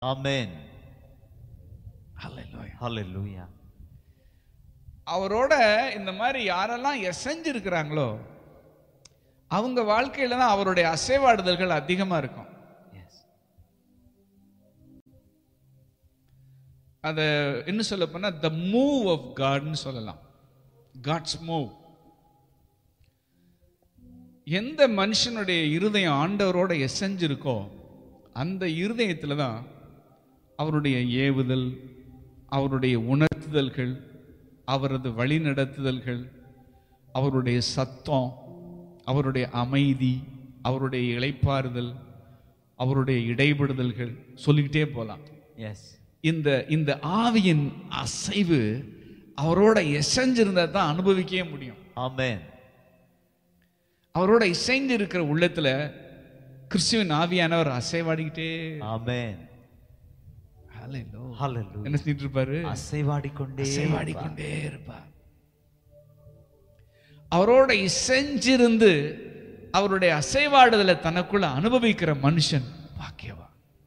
Amen. Hallelujah. Hallelujah. அவரோட இந்த மாதிரி யாரெல்லாம் எசைஞ்சிருக்கிறாங்களோ அவங்க வாழ்க்கையில தான் அவருடைய அசைவாடுதல்கள் அதிகமா இருக்கும் Yes. அதை என்ன சொல்ல போனா த மூவ் ஆஃப் காட்னு சொல்லலாம் காட்ஸ் மூவ் எந்த மனுஷனுடைய இருதயம் ஆண்டவரோட எசைஞ்சிருக்கோ அந்த இருதயத்துல தான் அவருடைய ஏவுதல் அவருடைய உணர்த்துதல்கள் அவரது வழிநடத்துதல்கள் அவருடைய சத்தம் அவருடைய அமைதி அவருடைய இளைப்பாறுதல் அவருடைய இடைபடுதல்கள் சொல்லிக்கிட்டே போலாம் Yes. இந்த இந்த ஆவியின் அசைவு அவரோட எசைஞ்சிருந்தா தான் அனுபவிக்கவே முடியும் Amen. அவரோட இசைந்து இருக்கிற உள்ளத்துல கிறிஸ்துவின் ஆவியானவர் அசைவாடிக்கிட்டே Amen. Hallelujah. Hallelujah. என்ன செஞ்சிட்டு இருப்பாரு அசைவாடிக்கொண்டே அசைவாடிக்கொண்டே இருப்பார் அவரோட இசைஞ்சிருந்து அவருடைய அசைவாடுதலை தனக்குள்ள அனுபவிக்கிற மனுஷன் பாக்கியவா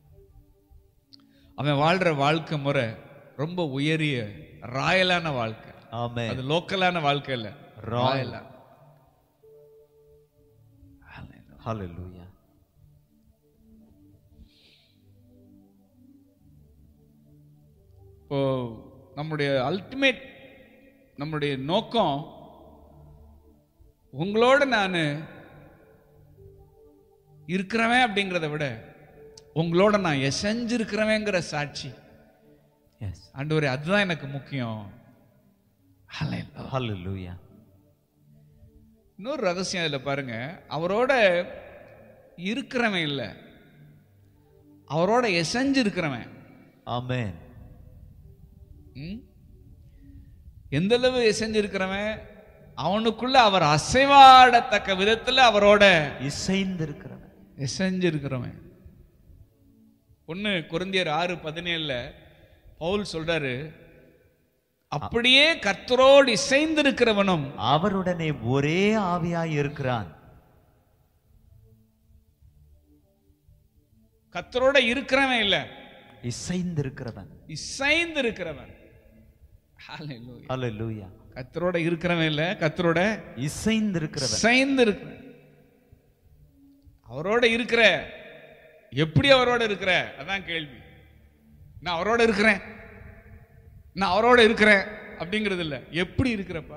அவன் வாழ்ற வாழ்க்கை முறை ரொம்ப உயரிய ராயலான வாழ்க்கை Amen. அது லோக்கலான வாழ்க்கை இல்ல Royal. ராயலா Hallelujah. இப்போ நம்முடைய அல்டிமேட் நம்முடைய நோக்கம் உங்களோட நான் இருக்கிறவன் அப்படிங்கிறத விட உங்களோட நான் எசைஞ்சிருக்கிறவங்கிற சாட்சி Yes. ஆண்டவரே அதுதான் எனக்கு முக்கியம் Hallelujah. Hallelujah. இன்னொரு ரகசியம் இதுல பாருங்க அவரோட இருக்கிறவன் இல்லை அவரோட எசைஞ்சு இருக்கிறவன் Amen. ம்? எந்த அளவு எசைஞ்சிருக்கிறவன் அவனுக்குள்ள அவர் அசைவாடத்தக்க விதத்துல அவரோட இசைந்திருக்கிறவன் எசைஞ்சிருக்கிறவன் ஒண்ணு குருந்தியர் ஆறு பதினேழுல பவுல் சொல்றாரு அப்படியே கர்த்தரோடு இசைந்திருக்கிறவனும் அவருடனே ஒரே ஆவியாய் இருக்கிறான் கர்த்தரோட இருக்கிறவன் இல்ல இசைந்திருக்கிறவன் இசைந்து இருக்கிறவன் Hallelujah. Hallelujah. கர்த்தரோட இருக்கிறவன் இல்ல கர்த்தரோட இசைந்திருக்கிறவன் இசைந்து இருக்கிற அவரோட இருக்கிற எப்படி அவரோட இருக்கிற அதான் கேள்வி நான் அவரோட இருக்கிறேன் நான் அவரோட இருக்கிறேன் அப்படிங்கிறது இல்ல எப்படி இருக்கிறப்பா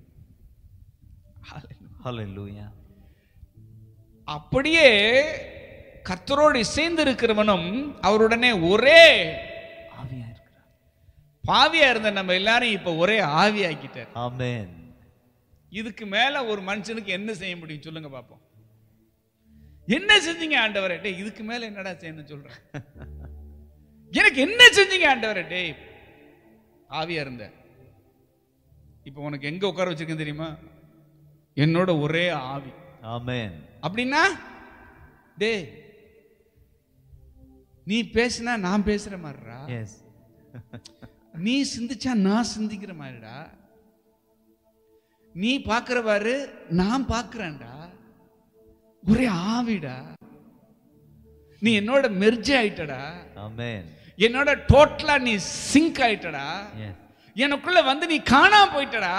Hallelujah. அப்படியே கர்த்தரோடு இசைந்து இருக்கிறவனும் அவருடனே ஒரே ஆவியா இருக்கிறான் பாவியா இருந்த நம்ம எல்லாரும் இப்ப ஒரே ஆவியாக்கிட்டார் Amen. இதுக்கு மேல ஒரு மனுஷனுக்கு என்ன செய்ய முடியும் சொல்லுங்க பாப்போம் என்ன செஞ்சீங்க ஆண்டவரே டேய் இதுக்கு மேல என்னடா செய்யணும் சொல்றேன் எனக்கு என்ன செஞ்சீங்க ஆண்டவரே டேய் ஆவியா இருந்த இப்போ உனக்கு எங்க உட்கார வச்சிருக்கேன் தெரியுமா என்னோட ஒரே ஆவி Amen. அப்படின்னா டேய் நீ பேசினா நான் பேசுற மாதிரிடா Yes. நீ சிந்திச்சா நான் சிந்திக்கிற மாதிரிடா நீ பார்க்கிறவாரு நான் பார்க்கிறேன்டா ஒரே ஆவிடா நீ என்னோட மெர்ஜ் ஆயிட்டடா Amen. என்னோட டோட்டலா நீ சிங்க் ஆயிட்டடா Yes. எனக்குள்ள வந்து நீ காணாம போயிட்டடா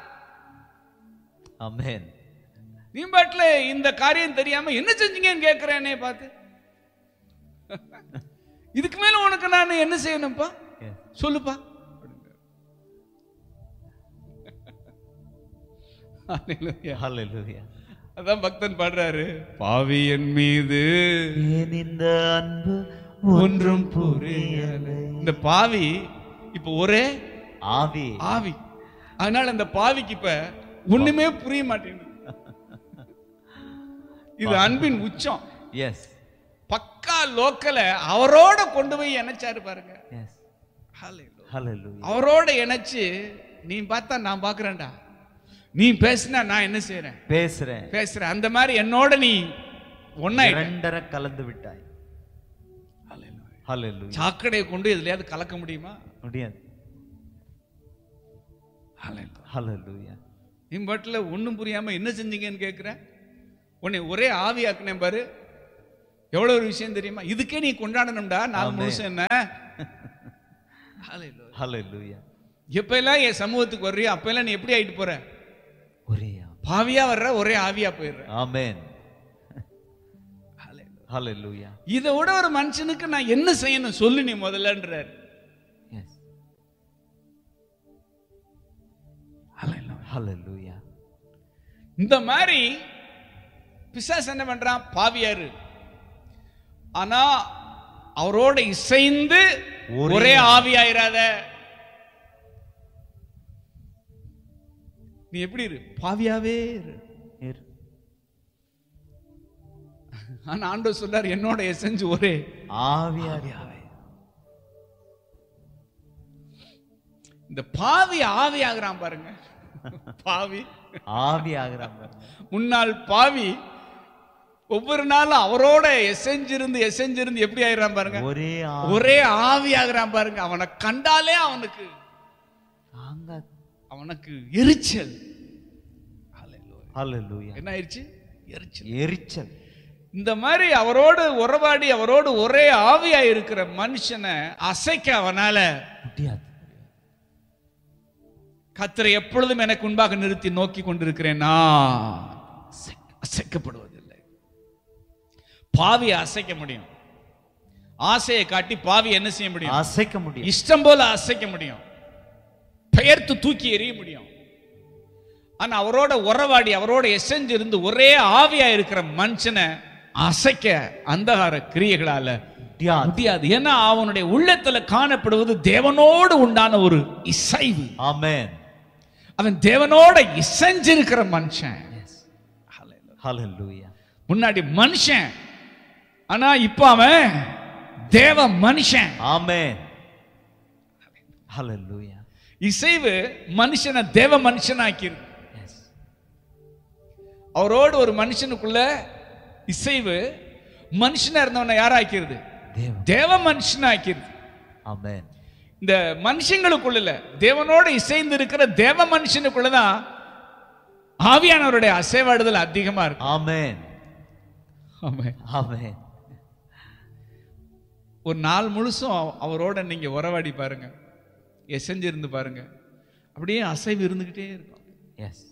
Amen. நீ பாட்டுல இந்த காரியம் தெரியாம என்ன செஞ்சீங்கன்னு கேட்கிறேனே பார்த்து இதுக்கு மேல உனக்கு நான் என்ன செய்யணும்ப்பா Yes. சொல்லுப்பா Hallelujah. Hallelujah. அதான் பக்தன் பாடுறாரு பாவி என் மீது ஏன் இந்த அன்பு ஒன்றும் புரியல இந்த பாவி இப்ப ஒரே ஆவி ஆவி அதனால அந்த பாவிக்கு இப்ப ஒண்ணுமே புரிய மாட்டேங்குது இது அன்பின் உச்சம் எஸ் பக்கா லோக்கல அவரோட கொண்டு போய் இணைச்சாரு பாருங்க எஸ் Hallelujah. ஹalleluya அவரோட இணைச்சு நீ பார்த்தா நான் பார்க்கறேன்டா நீ பேசினா நான் என்ன செய்றேன் பேசுறேன் பேசுறேன் அந்த மாதிரி என்னோட நீ ஒன்னாயிட்ட இரண்டரை கலந்து விட்டாய் ஹalleluya சாக்கடையை கொண்டு எதுலயாவது கலக்க முடியுமா முடியாது ஹalleluya நீ பாட்டில் ஒன்றும் புரியாம என்ன செஞ்சீங்கன்னு கேட்குற உன்னை ஒரே ஆவியாக்குனேன் பாரு எவ்வளவு ஒரு விஷயம் தெரியுமா இதுக்கே நீ கொண்டாடணும்டா நாலு ஆமென். முழுசும் என்ன Hallelujah. ஹalleluya எப்ப எல்லாம் என் சமூகத்துக்கு வர்றியோ அப்ப எல்லாம் நீ எப்படி ஆயிட்டு போற ஒரே பாவியா வர்ற ஒரே ஆவியா போயிடுற ஆமென் ஹalleluya இதை விட ஒரு மனுஷனுக்கு நான் என்ன செய்யணும் சொல்லு நீ முதல்லன்றார் எஸ் ஹalleluya இந்த மாதிரி பிசாசு என்ன பண்றான் பாவியாரு ஆனா அவரோட இசைந்து ஒரே ஒரே ஆவியாயிராத நீ எப்படி இரு பாவியாவே இரு இரு. ஆனா ஆண்டவர் சொல்றார் என்னோட எசைஞ்சு ஒரே ஆவியாவே இந்த பாவி ஆவி ஆகுறான் பாருங்க பாவி ஆவி ஆகிறான் பாருங்க முன்னாள் பாவி ஒவ்வொரு நாளும் அவரோட எசைஞ்சிருந்து எசைஞ்சிருந்து எப்படி ஆயிடுறான் பாருங்க ஒரே ஆவி ஒரே ஆவி ஆகுறான் பாருங்க அவனை கண்டாலே அவனுக்கு தாங்க அவனுக்கு எரிச்சல் Hallelujah. ஹalleluya என்ன ஆயிடுச்சு எரிச்சல் எரிச்சல் இந்த மாதிரி அவரோடு உறவாடி அவரோடு ஒரே ஆவியா இருக்கிற மனுஷனை அசைக்க அவனால முடியாது கத்தரை எப்பொழுதும் எனக்கு முன்பாக நிறுத்தி நோக்கி கொண்டிருக்கிறேன் நான் அசைக்க- அசைக்கப்படுவதில்லை பாவியை அசைக்க முடியும் ஆசையை காட்டி பாவி என்ன செய்ய முடியும் அசைக்க முடியும் இஷ்டம் போல அசைக்க முடியும் பெயர்த்து தூக்கி எறிய முடியும் ஆனா அவரோட உறவாடி அவரோட எசைஞ்சு இருந்து ஒரே ஆவியா இருக்கிற மனுஷனை அசைக்க அந்தகார கிரியைகளால முடியாது முடியாது ஏன்னா அவனுடைய உள்ளத்துல காணப்படுவது தேவனோடு உண்டான ஒரு இசைவு ஆமென் அவன் தேவனோட இசைஞ்சிருக்கிற மனுஷன் எஸ் ஹalleluya முன்னாடி மனுஷன் ஆனா இப்ப அவன் தேவ மனுஷன் ஆமென் ஹalleluya இசைவு மனுஷனை தேவ மனுஷனாக்கிருக்கு எஸ் அவரோடு ஒரு மனுஷனுக்குள்ள இசைவு மனுஷனா இருந்தவனை யாராக்கிறது தேவன் தேவ மனுஷனாக்கிறது ஆமென் இந்த மனுஷங்களுக்குள்ள இல்ல தேவனோட இசைந்து இருக்கிற தேவ மனுஷனுக்குள்ளதான் ஆவியானவருடைய அசைவாடுதல் அதிகமா இருக்கு ஆமென் ஆமென். ஆமென் ஒரு நாள் முழுசும் அவ- அவரோட நீங்க உறவாடி பாருங்க எசைஞ்சு இருந்து பாருங்க அப்படியே அசைவு இருந்துகிட்டே இருக்கும் எஸ்